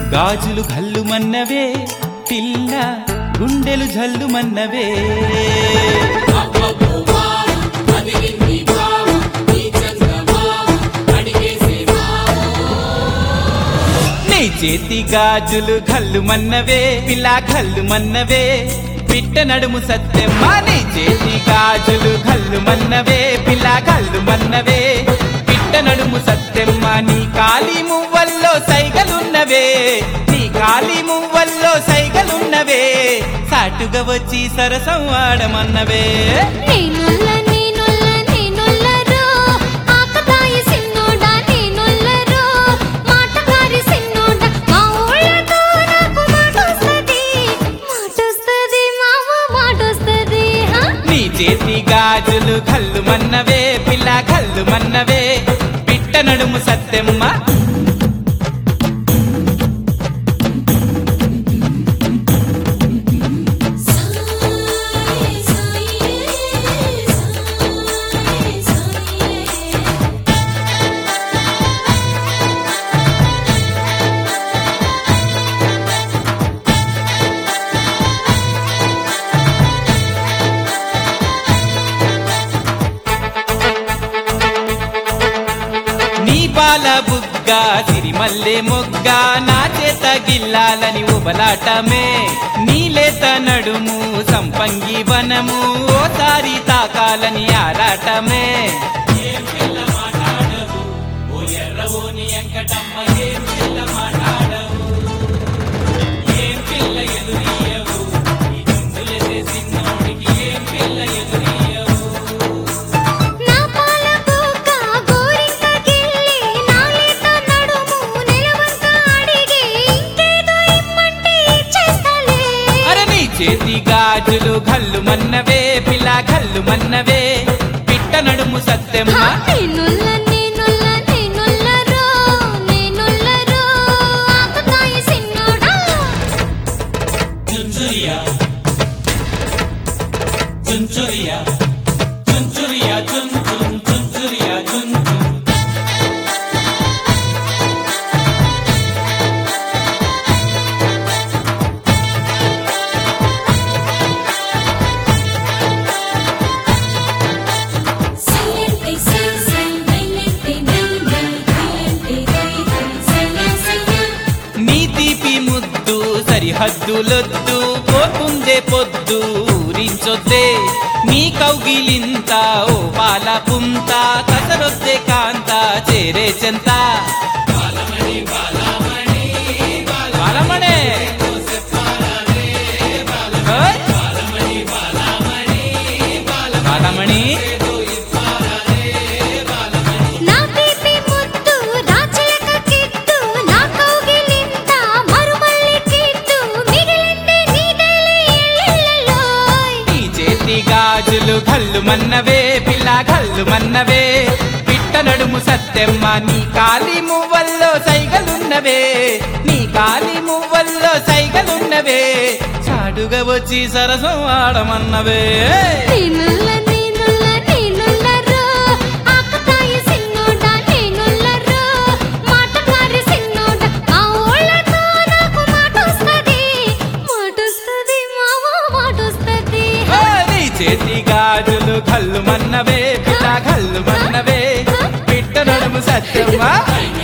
గాజులు గల్లుమన్నవే పిల్ల గుండెలు జల్లుమన్నవే నీ చేతి గాజులు గల్లుమన్నవే పిల్ల గల్లుమన్నవే పిట్ట నడుము సత్యమ్మ నీ చేతి గాజులు గల్లుమన్నవే పిల్ల గల్లుమన్నవే పిట్ట నడుము సత్యమ్మ నీ కాలి మువ్వల్లో సైగలున్నవే నీ కాలి మువ్వల్లో సైగలున్నవే సాటుగా వచ్చి సరసం ఆడమన్నవే నేనుల్ల నేనుల్ల నేనుల్లరో ఆకతాయి సిన్నోడా నేనుల్లరో మాటకారి సిన్నోడా మా ఊళ్ళతో నాకు మాటొస్తది మాటొస్తది మావ మాటొస్తది హా నీ చేతి గాజులు కళ్ళు మన్నవే పిల్ల కళ్ళు మన్నవే పిట్ట నడుము సత్యమ్మ సాయి సాయి సాయి సాయి నీ పాల బుగ్గ సిరిమల్లె మొగ్గ నా చేత గిల్లాలని ఉబలాటమే నీలేత నడుము సంపంగి వనము ఓసారి తాకాలని ఆరాటమే నా పాల బుగ్గ గోరింక గిల్లి నా లేత నడుము నిలవంక అడిగి ఇంకేదో ఇమ్మంటే ఇచ్చేస్తాలే అరే నీ చేతి గాజులు కళ్ళు మన్నవే పిల్ల కళ్ళు మన్నవే పిట్ట నడుము సత్యమ్మ నేనుల్ల నేనుల్ల నేనుల్లరో నేనుల్లరో ఆకతాయి సిన్నోడా చుంచురియా చుంచురియా చుంచురియా చున్ చున్ చుంచురియా చున్ చున్ సైలెంట్ సై సై మైలెంట్ నై నై సైలెంట్ రై రై సైలె సైలె నీ తీపి ముద్దు సరిహద్దులొద్దు పోతుందే పొద్దు ఊరించొద్దే నీ కౌగిలింత ఓ పాల పుంత కసరొద్దే కాంత చేరే చెంత బాలమణే ఓయ్! బాలమణి నా తీపి ముద్దు రాచిలక కిట్టు నా కౌగిలింత మరుమల్లి కిట్టు మిగిలింది నీదేలే ఎల్లెల్లోయ్ నీ చేతి గాజులు కళ్ళు మన్నవే పిల్ల కళ్ళు మన్నవే పిట్ట నడుము సత్యమ్మ నీ కాలి మువ్వల్లో సైగలున్నవే నీ కాలి మువ్వల్లో సైగలున్నవే చాడుగా వచ్చి సరసం ఆడమన్నవే నేనుల్ల నేనుల్ల నేనుల్లరో ఆకతాయి సిన్నోడా నేనుల్లరో మాటకారి సిన్నోడా ఆ ఊళ్ళతో నాకు మాటొస్తది మాటొస్తది మావ మాటొస్తది ఓ, నీ చేతి గాజులు కళ్ళు మన్నవే పిల్ల కళ్ళు మన్నవే పిట్ట నడుము సత్యమ్మ